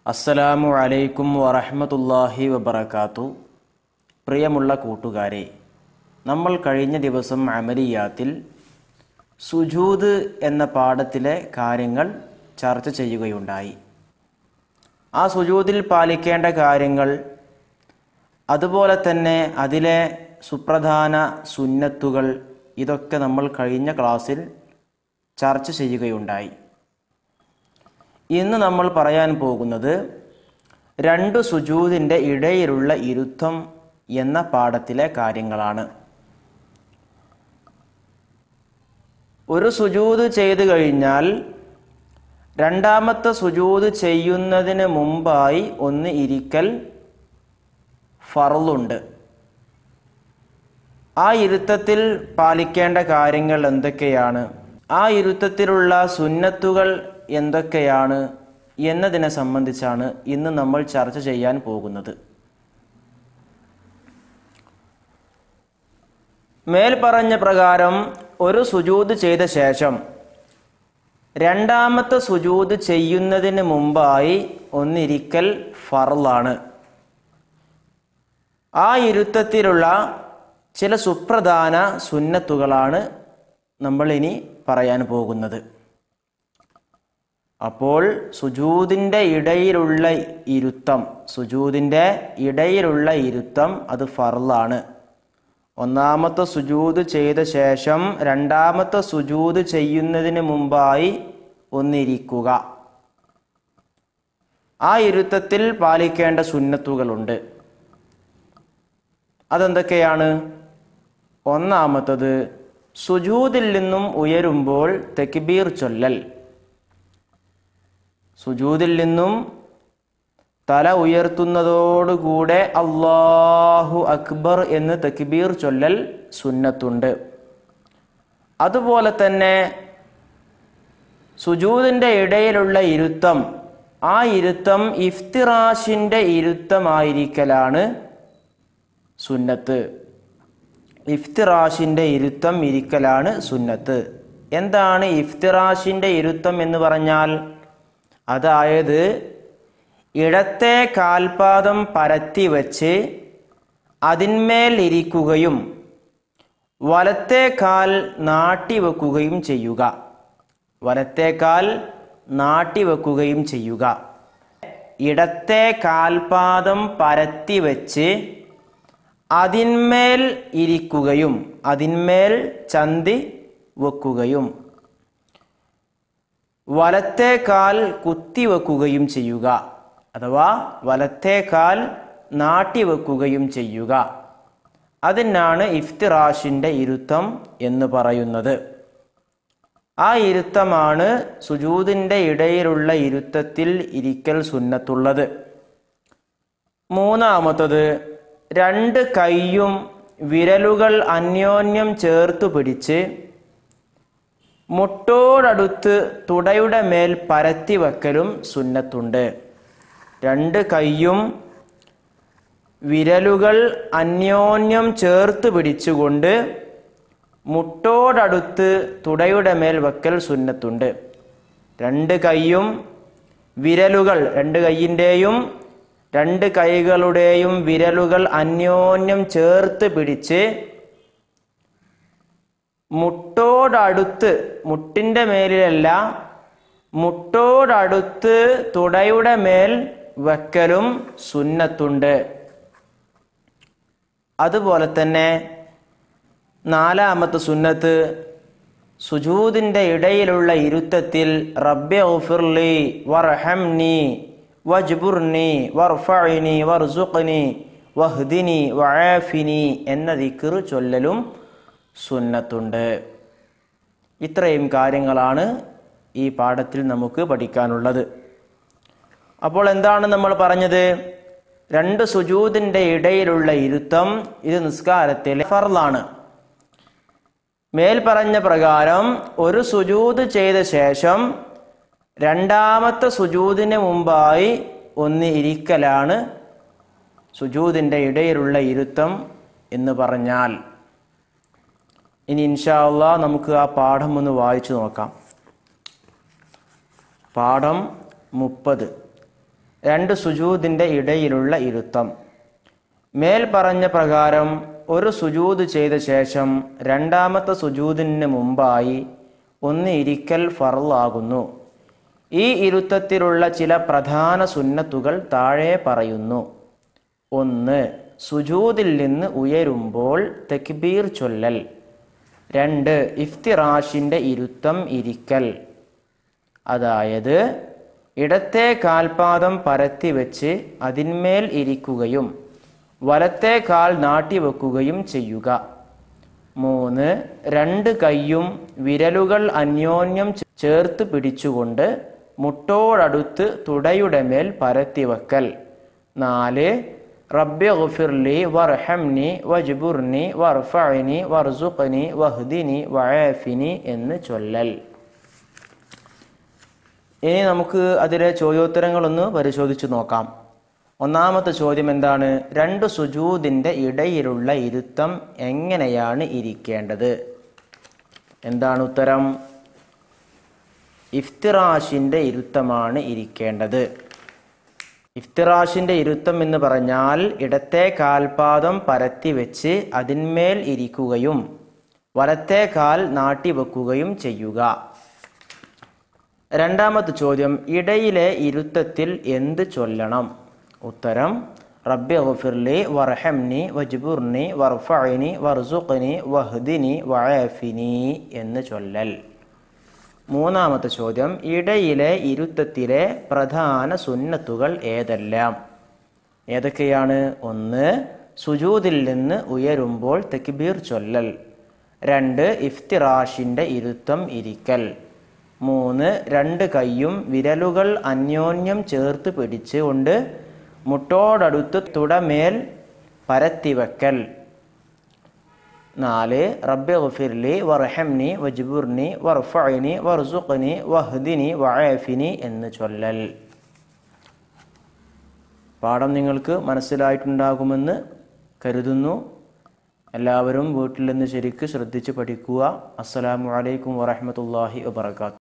അസ്സലാമു അലൈക്കും വറഹ്മത്തുള്ളാഹി വബറകാത്തു പ്രിയമുള്ള കൂട്ടുകാരെ നമ്മൾ കഴിഞ്ഞ ദിവസം അമലിയാത്തിൽ സുജൂദ് എന്ന പാഠത്തിലെ കാര്യങ്ങൾ ചർച്ച ചെയ്യുകയുണ്ടായി ആ സുജൂദിൽ പാലിക്കേണ്ട കാര്യങ്ങൾ അതുപോലെ തന്നെ അതിലെ സുപ്രധാന സുന്നത്തുകൾ ഇതൊക്കെ നമ്മൾ കഴിഞ്ഞ ക്ലാസ്സിൽ ചർച്ച ചെയ്യുകയുണ്ടായി ഇന്ന് നമ്മൾ പറയാൻ പോകുന്നത് രണ്ട് സുജൂദിൻ്റെ ഇടയിലുള്ള ഇരുത്തം എന്ന പാഠത്തിലെ കാര്യങ്ങളാണ് ഒരു സുജൂദ് ചെയ്തു കഴിഞ്ഞാൽ രണ്ടാമത്തെ സുജൂദ് ചെയ്യുന്നതിന് മുമ്പായി ഒന്ന് ഇരിക്കൽ ഫറലുണ്ട് ആ ഇരുത്തത്തിൽ പാലിക്കേണ്ട കാര്യങ്ങൾ എന്തൊക്കെയാണ് ആ ഇരുത്തത്തിലുള്ള സുന്നത്തുകൾ എന്തൊക്കെയാണ് എന്നതിനെ സംബന്ധിച്ചാണ് ഇന്ന് നമ്മൾ ചർച്ച ചെയ്യാൻ പോകുന്നത് മേൽ പറഞ്ഞ പ്രകാരം ഒരു സുജൂദ് ചെയ്ത ശേഷം രണ്ടാമത്തെ സുജൂദ് ചെയ്യുന്നതിന് മുമ്പായി ഒന്നിരിക്കൽ ഫറലാണ് ആ ഇരുത്തത്തിലുള്ള ചില സുപ്രധാന സുന്നത്തുകളാണ് നമ്മൾ ഇനി പറയാൻ പോകുന്നത് അപ്പോൾ സുജൂദിൻ്റെ ഇടയിലുള്ള ഇരുത്തം സുജൂദിൻ്റെ ഇടയിലുള്ള ഇരുത്തം അത് ഫർലാണ് ഒന്നാമത്തെ സുജൂദ് ചെയ്ത ശേഷം രണ്ടാമത്തെ സുജൂദ് ചെയ്യുന്നതിന് മുമ്പായി ഒന്നിരിക്കുക ആ ഇരുത്തത്തിൽ പാലിക്കേണ്ട സുന്നത്തുകളുണ്ട് അതെന്തൊക്കെയാണ് ഒന്നാമത്തത് സുജൂദിൽ നിന്നും ഉയരുമ്പോൾ തെക്ബീർ ചൊല്ലൽ സുജൂദിൽ നിന്നും തല ഉയർത്തുന്നതോടുകൂടെ അള്ളാഹു അക്ബർ എന്ന് തക്ബീർ ചൊല്ലൽ സുന്നത്തുണ്ട് അതുപോലെ തന്നെ സുജൂദിൻ്റെ ഇടയിലുള്ള ഇരുത്തം ആ ഇരുത്തം ഇഫ്തിറാഷിൻ്റെ ഇരുത്തമായിരിക്കലാണ് സുന്നത്ത് ഇഫ്തിറാഷിൻ്റെ ഇരുത്തം ഇരിക്കലാണ് സുന്നത്ത് എന്താണ് ഇഫ്തിറാഷിൻ്റെ ഇരുത്തം എന്ന് പറഞ്ഞാൽ അതായത് ഇടത്തെ കാൽപാദം പരത്തി വച്ച് അതിന്മേൽ ഇരിക്കുകയും വലത്തെ കാൽ നാട്ടിവെക്കുകയും ചെയ്യുക വലത്തെ കാൽ നാട്ടിവെക്കുകയും ചെയ്യുക ഇടത്തെ കാൽപാദം പരത്തി വച്ച് അതിന്മേൽ ഇരിക്കുകയും അതിന്മേൽ ചന്തി വെക്കുകയും വലത്തെ കാൽ കുത്തിവെക്കുകയും ചെയ്യുക അഥവാ വലത്തെ കാൽ നാട്ടിവെക്കുകയും ചെയ്യുക അതിനാണ് ഇഫ്തിറാഷിൻ്റെ ഇരുത്തം എന്ന് പറയുന്നത് ആ ഇരുത്തമാണ് സുജൂദിൻ്റെ ഇടയിലുള്ള ഇരുത്തത്തിൽ ഇരിക്കൽ സുന്നത്തുള്ളത് മൂന്നാമത്തത് രണ്ട് കൈയും വിരലുകൾ അന്യോന്യം ചേർത്തു പിടിച്ച് മുട്ടോടടുത്ത് തുടയുടെ മേൽ പരത്തി വെക്കലും സുന്നത്തുണ്ട് രണ്ട് കൈയും വിരലുകൾ അന്യോന്യം ചേർത്ത് പിടിച്ചുകൊണ്ട് മുട്ടോടടുത്ത് തുടയുടെ മേൽ വെക്കൽ സുന്നത്തുണ്ട് രണ്ട് കൈയും വിരലുകൾ രണ്ട് കൈയിൻ്റെയും രണ്ട് കൈകളുടെയും വിരലുകൾ അന്യോന്യം ചേർത്ത് പിടിച്ച് മുട്ടോടടുത്ത് മുട്ടിൻ്റെ മേലിലല്ല മുട്ടോടടുത്ത് തുടയുടെ മേൽ വെക്കലും സുന്നത്തുണ്ട് അതുപോലെ തന്നെ നാലാമത്തെ സുന്നത്ത് സുജൂദിൻ്റെ ഇടയിലുള്ള ഇരുത്തത്തിൽ റബ്ബെ ഓഫിർലി വർഹംനി വജ്ബുർനി വർഫഇനി വർസുഖ്നി വഹ്ദിനി വആഫിനി എന്ന ദിക്ർ ചൊല്ലലും സുന്നത്തുണ്ട് ഇത്രയും കാര്യങ്ങളാണ് ഈ പാഠത്തിൽ നമുക്ക് പഠിക്കാനുള്ളത് അപ്പോൾ എന്താണ് നമ്മൾ പറഞ്ഞത് രണ്ട് സുജൂദിൻ്റെ ഇടയിലുള്ള ഇരുത്തം ഇത് നിസ്കാരത്തിലെ ഫർലാണ് മേൽ പറഞ്ഞ പ്രകാരം ഒരു സുജൂദ് ചെയ്ത ശേഷം രണ്ടാമത്തെ സുജൂദിന് മുമ്പായി ഒന്ന് ഇരിക്കലാണ് സുജൂദിൻ്റെ ഇടയിലുള്ള ഇരുത്തം എന്ന് പറഞ്ഞാൽ ഇനി ഇൻഷാ അള്ളാ നമുക്ക് ആ പാഠം ഒന്ന് വായിച്ചു നോക്കാം പാഠം മുപ്പത് രണ്ട് സുജൂദിൻ്റെ ഇടയിലുള്ള ഇരുത്തം മേൽ പറഞ്ഞ പ്രകാരം ഒരു സുജൂദ് ചെയ്ത ശേഷം രണ്ടാമത്തെ സുജൂദിന് മുമ്പായി ഒന്ന് ഇരിക്കൽ ഫറലാകുന്നു ഈ ഇരുത്തത്തിലുള്ള ചില പ്രധാന സുന്നത്തുകൾ താഴെ പറയുന്നു ഒന്ന് സുജൂദിൽ നിന്ന് ഉയരുമ്പോൾ തെക്ബീർ ചൊല്ലൽ രണ്ട് ഇഫ്തിറാഷിൻ്റെ ഇരുത്തം ഇരിക്കൽ അതായത് ഇടത്തെ കാൽപാദം പരത്തി വെച്ച് അതിന്മേൽ ഇരിക്കുകയും വലത്തെ കാൽ നാട്ടിവെക്കുകയും ചെയ്യുക മൂന്ന് രണ്ട് കൈയും വിരലുകൾ അന്യോന്യം ചേർത്ത് പിടിച്ചുകൊണ്ട് മുട്ടോടടുത്ത് തുടയുടെ മേൽ പരത്തിവെക്കൽ നാല് റബ്ബി ഗുഫിർലി വർഹംനി വജ്ബുർനി വർഫഅനി വർസുഖനി വഹ്ദിനി വആഫിനി എന്ന് ചൊല്ലൽ ഇനി നമുക്ക് അതിലെ ചോദ്യോത്തരങ്ങളൊന്ന് പരിശോധിച്ച് നോക്കാം ഒന്നാമത്തെ ചോദ്യം എന്താണ് രണ്ട് സുജൂദിൻ്റെ ഇടയിലുള്ള ഇരുത്തം എങ്ങനെയാണ് ഇരിക്കേണ്ടത് എന്താണ് ഉത്തരം ഇഫ്തിറാഷിൻ്റെ ഇരുത്തമാണ് ഇരിക്കേണ്ടത് ഇഫ്തിറാഷിൻ്റെ ഇരുത്തം എന്ന് പറഞ്ഞാൽ ഇടത്തെ കാൽപാദം പരത്തി വെച്ച് അതിന്മേൽ ഇരിക്കുകയും വലത്തെ കാൽ നാട്ടിവെക്കുകയും ചെയ്യുക രണ്ടാമത്തെ ചോദ്യം ഇടയിലെ ഇരുത്തത്തിൽ എന്ത് ചൊല്ലണം ഉത്തരം റബ്ബി ഗുഫിർലി വർഹംനി വജ്ബുർനി വർഫഅനി വർസുഖനി വഹ്ദിനി വആഫിനി എന്ന് ചൊല്ലൽ മൂന്നാമത്തെ ചോദ്യം ഇടയിലെ ഇരുത്തത്തിലെ പ്രധാന സുന്നത്തുകൾ ഏതെല്ലാം ഏതൊക്കെയാണ് ഒന്ന് സുജൂദിൽ നിന്ന് ഉയരുമ്പോൾ തെക്ബീർ ചൊല്ലൽ രണ്ട് ഇഫ്തിറാഷിൻ്റെ ഇരുത്തം ഇരിക്കൽ മൂന്ന് രണ്ട് കൈയും വിരലുകൾ അന്യോന്യം ചേർത്ത് പിടിച്ചുകൊണ്ട് മുട്ടോടടുത്ത് തുടമേൽ പരത്തിവെക്കൽ നാല് റബ്ബി ഗുഫിർലി വർഹംനി വജ്ബുർനി വർഫഅനി വർസുഖനി വഹ്ദിനി വആഫിനി എന്ന് ചൊല്ലൽ പാഠം നിങ്ങൾക്ക് മനസ്സിലായിട്ടുണ്ടാകുമെന്ന് കരുതുന്നു എല്ലാവരും വീട്ടിൽ നിന്ന് ശരിക്ക് ശ്രദ്ധിച്ച് പഠിക്കുക അസ്സലാമു അലൈക്കും വറഹ്മത്തുള്ളാഹി വബർക്കാത്തു